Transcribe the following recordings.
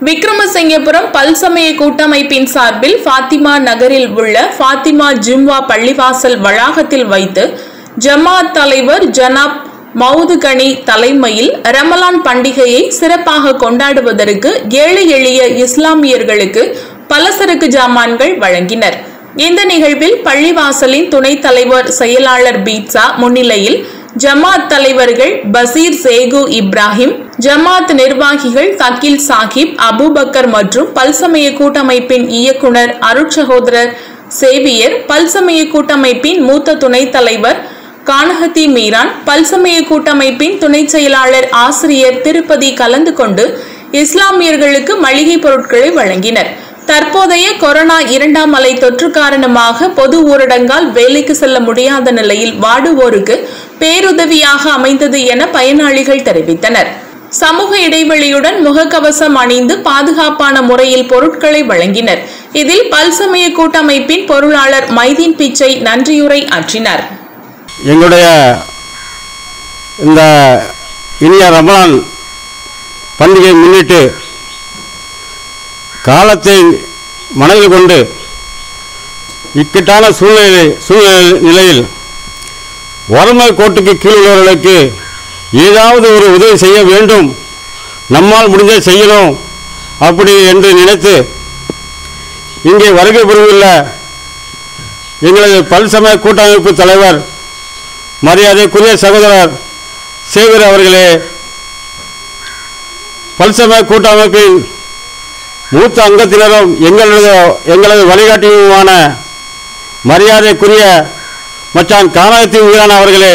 விக்ரமசிங்கபுரம் பல்சமய கூட்டமைப்பின் சார்பில் ஃபாத்திமா நகரில் உள்ள ஃபாத்திமா ஜும்வா பள்ளிவாசல் வளாகத்தில் வைத்து ஜமாத் தலைவர் ஜனாப் மவுதுகனி தலைமையில் ரமலான் பண்டிகையை சிறப்பாக கொண்டாடுவதற்கு ஏழை எளிய இஸ்லாமியர்களுக்கு பலசரக்கு ஜாமான்கள் வழங்கினர் இந்த நிகழ்வில் பள்ளிவாசலின் துணைத் தலைவர் செயலாளர் பீட்சா முன்னிலையில் ஜமாத் தலைவர்கள் பசீர் சேகு இப்ராஹிம் ஜமாத் நிர்வாகிகள் தக்கில் சாஹிப் அபுபக்கர் மற்றும் பல்சமய கூட்டமைப்பின் இயக்குனர் அருட்சகோதரர் சேவியர் பல்சமய கூட்டமைப்பின் மூத்த துணைத் தலைவர் கானகத்தி மீரான் பல்சமய கூட்டமைப்பின் துணை செயலாளர் ஆசிரியர் திருப்பதி கலந்து கொண்டு இஸ்லாமியர்களுக்கு மளிகை பொருட்களை வழங்கினர் தற்போதைய கொரோனா இரண்டாம் அலை தொற்று காரணமாக பொது ஊரடங்கால் வேலைக்கு செல்ல முடியாத நிலையில் வாடுவோருக்கு பேருதவியாக அமைந்தது என பயனாளிகள் தெரிவித்தனர் சமூக இடைவெளியுடன் முகக்கவசம் அணிந்து பாதுகாப்பான முறையில் பொருட்களை வழங்கினர் இதில் பல்சமய கூட்டமைப்பின் பொருளாளர் மைதீன் பிச்சை நன்றியுரை ஆற்றினார் எங்களுடைய இந்த இனிய ரமலான் பண்டிகை முன்னிட்டு காலத்தை மனதில் கொண்டு இக்கட்டான சூழ்நிலை சூழ்நிலை நிலையில் வறுமை கோட்டுக்கு கீழ் உள்ளவர்களுக்கு ஏதாவது ஒரு உதவி செய்ய வேண்டும் நம்மால் முடிஞ்ச செய்யணும் அப்படி என்று நினைத்து இங்கே வருகை புரிந்துள்ள எங்களது பல்சமய கூட்டமைப்பு தலைவர் மரியாதைக்குரிய சகோதரர் சேகர் அவர்களே பல்சமய கூட்டமைப்பின் மூத்த அங்கத்தினரும் எங்களது எங்களது வழிகாட்டியுமான மரியாதைக்குரிய மச்சான் கானாயத்தி வீரான் அவர்களே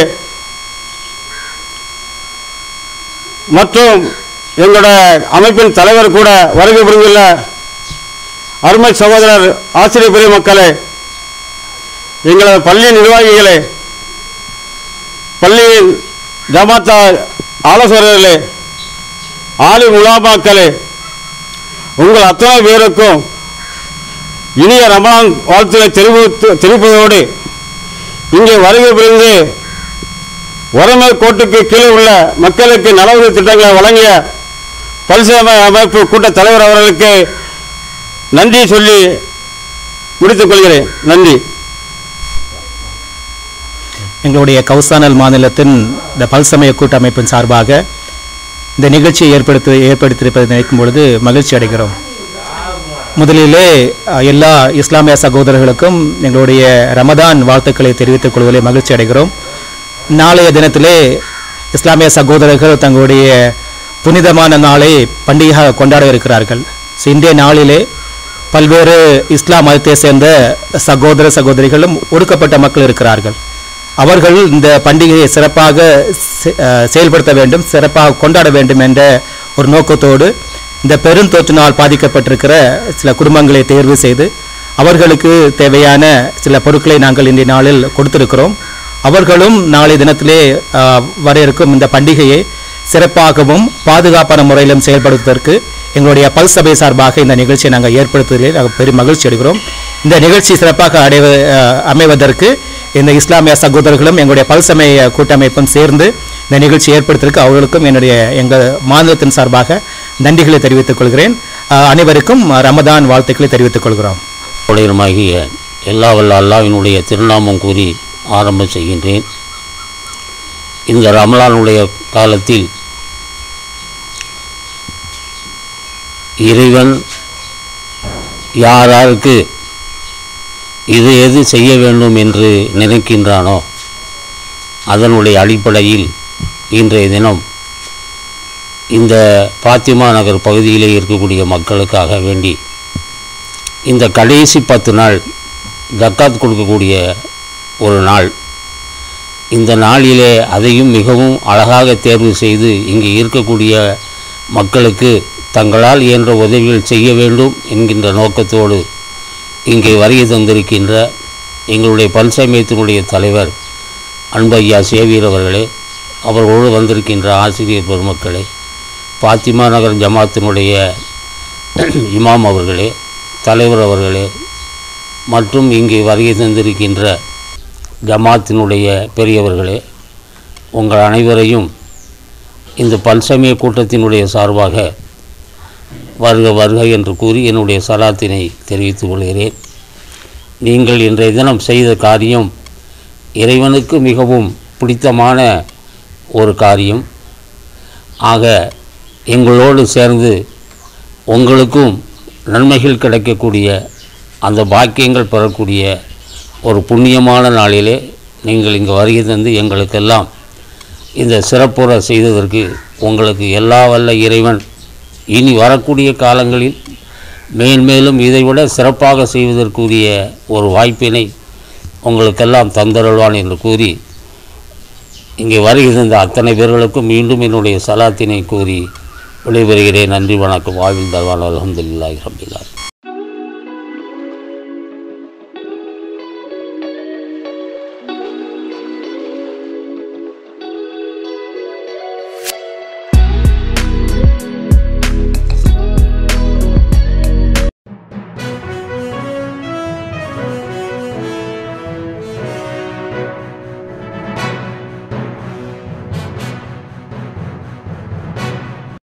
மற்றும் எங்களோட அமைப்பின் தலைவர் கூட வருகை புரிந்துள்ள அருமை சகோதரர் ஆசிரியர் பெரிய மக்களே எங்களது பள்ளி நிர்வாகிகளே பள்ளியின் ஜமாத்தா ஆலோசகர்களே ஆலி முலாமாக்களே உங்கள் அத்தனை பேருக்கும் இனிய ரமலான் வாழ்த்துக்களை தெரிவித்து தெரிவிப்பதோடு இங்கே வருகை புரிந்து வறுமை கோட்டுக்கு கீழே உள்ள மக்களுக்கு நலவுதவி திட்டங்களை வழங்கிய பல்சேம அமைப்பு கூட்ட தலைவர் அவர்களுக்கு நன்றி சொல்லி முடித்துக் கொள்கிறேன் நன்றி எங்களுடைய கௌசானல் மாநிலத்தின் இந்த பல்சமய கூட்டமைப்பின் சார்பாக இந்த நிகழ்ச்சியை ஏற்படுத்தி ஏற்படுத்தியிருப்பதை நினைக்கும் பொழுது மகிழ்ச்சி அடைகிறோம் முதலிலே அஹ், எல்லா இஸ்லாமிய சகோதரர்களுக்கும் எங்களுடைய ரமதான் வாழ்த்துக்களை தெரிவித்துக் கொள்வதில் மகிழ்ச்சி அடைகிறோம் நாளைய தினத்திலே இஸ்லாமிய சகோதரர்கள் தங்களுடைய புனிதமான நாளை பண்டிகையாக கொண்டாட இருக்கிறார்கள் ஸோ இன்றைய நாளிலே பல்வேறு இஸ்லாம் மதத்தை சேர்ந்த சகோதர சகோதரிகளும் ஒடுக்கப்பட்ட மக்கள் இருக்கிறார்கள் அவர்கள் இந்த பண்டிகையை சிறப்பாக செ- அஹ் செயல்படுத்த வேண்டும் சிறப்பாக கொண்டாட வேண்டும் என்ற ஒரு நோக்கத்தோடு இந்த பெருந்தொற்றினால் பாதிக்கப்பட்டிருக்கிற சில குடும்பங்களை தேர்வு செய்து அவர்களுக்கு தேவையான சில பொருட்களை நாங்கள் இன்றைய நாளில் கொடுத்திருக்கிறோம் அவர்களும் நாளை தினத்திலே அஹ், வர இருக்கும் இந்த பண்டிகையை சிறப்பாகவும் பாதுகாப்பான முறையிலும் செயல்படுத்துவதற்கு எங்களுடைய பல் சபை சார்பாக இந்த நிகழ்ச்சியை நாங்கள் ஏற்படுத்துவதில் நாங்கள் பெரும் மகிழ்ச்சி அடைகிறோம் இந்த நிகழ்ச்சி சிறப்பாக அடைவ அஹ், அமைவதற்கு இந்த இஸ்லாமிய சகோதரர்களும் எங்களுடைய பல்சமய கூட்டமைப்பும் சேர்ந்து இந்த நிகழ்ச்சி ஏற்படுத்திற்கு அவர்களுக்கும் என்னுடைய எங்கள் மாநிலத்தின் சார்பாக நன்றிகளை தெரிவித்துக் கொள்கிறேன் அஹ், அனைவருக்கும் ரமதான் வாழ்த்துக்களை தெரிவித்துக் கொள்கிறோம் உடையருமாகிய எல்லா வல்ல அல்லாவினுடைய திருநாமம் கூறி ஆரம்பம் செய்கின்றேன் இந்த ரமலானுடைய காலத்தில் இறைவன் யார் யாருக்கு இது எது செய்ய வேண்டும் என்று நினைக்கின்றானோ அதனுடைய அடிப்படையில் இன்றைய தினம் இந்த பாத்திமா நகர் பகுதியிலே இருக்கக்கூடிய மக்களுக்காக வேண்டி இந்த கடைசி பத்து நாள் ஜக்காத் கொடுக்கக்கூடிய ஒரு நாள் இந்த நாளிலே அதையும் மிகவும் அழகாக தேர்வு செய்து இங்கே இருக்கக்கூடிய மக்களுக்கு தங்களால் இயன்ற உதவிகள் செய்ய வேண்டும் என்கின்ற நோக்கத்தோடு இங்கே வருகை தந்திருக்கின்ற எங்களுடைய பல்சமயத்தினுடைய தலைவர் அன்பையா சேவியர் அவர்களே அவர்களோடு வந்திருக்கின்ற ஆசிரியர் பெருமக்களே பாத்திமா நகர் ஜமாத்தினுடைய இமாம் அவர்களே தலைவர் அவர்களே மற்றும் இங்கே வருகை தந்திருக்கின்ற ஜமாத்தினுடைய பெரியவர்களே உங்கள் அனைவரையும் இந்த பல்சமய கூட்டத்தினுடைய சார்பாக வருக வருக என்று கூறி என்னுடைய சலாத்தினை தெரிவித்துக் கொள்கிறேன் நீங்கள் இன்றைய தினம் செய்த காரியம் இறைவனுக்கு மிகவும் பிடித்தமான ஒரு காரியம் ஆக எங்களோடு சேர்ந்து உங்களுக்கும் நன்மைகள் கிடைக்கக்கூடிய அந்த பாக்கியங்கள் பெறக்கூடிய ஒரு புண்ணியமான நாளிலே நீங்கள் இங்கு வருகை தந்து எங்களுக்கெல்லாம் இந்த சிறப்புற செய்ததற்கு உங்களுக்கு எல்லா வல்ல இறைவன் இனி வரக்கூடிய காலங்களில் மேன்மேலும் இதைவிட சிறப்பாக செய்வதற்குரிய ஒரு வாய்ப்பினை உங்களுக்கெல்லாம் தந்தருள்வான் என்று கூறி இங்கே வருகை தந்த அத்தனை பேர்களுக்கும் மீண்டும் என்னுடைய சலாத்தினை கூறி விடைபெறுகிறேன் நன்றி வணக்கம் வாழ்வில் தருவான் அலமதுல்லாஹி ரபில்லார்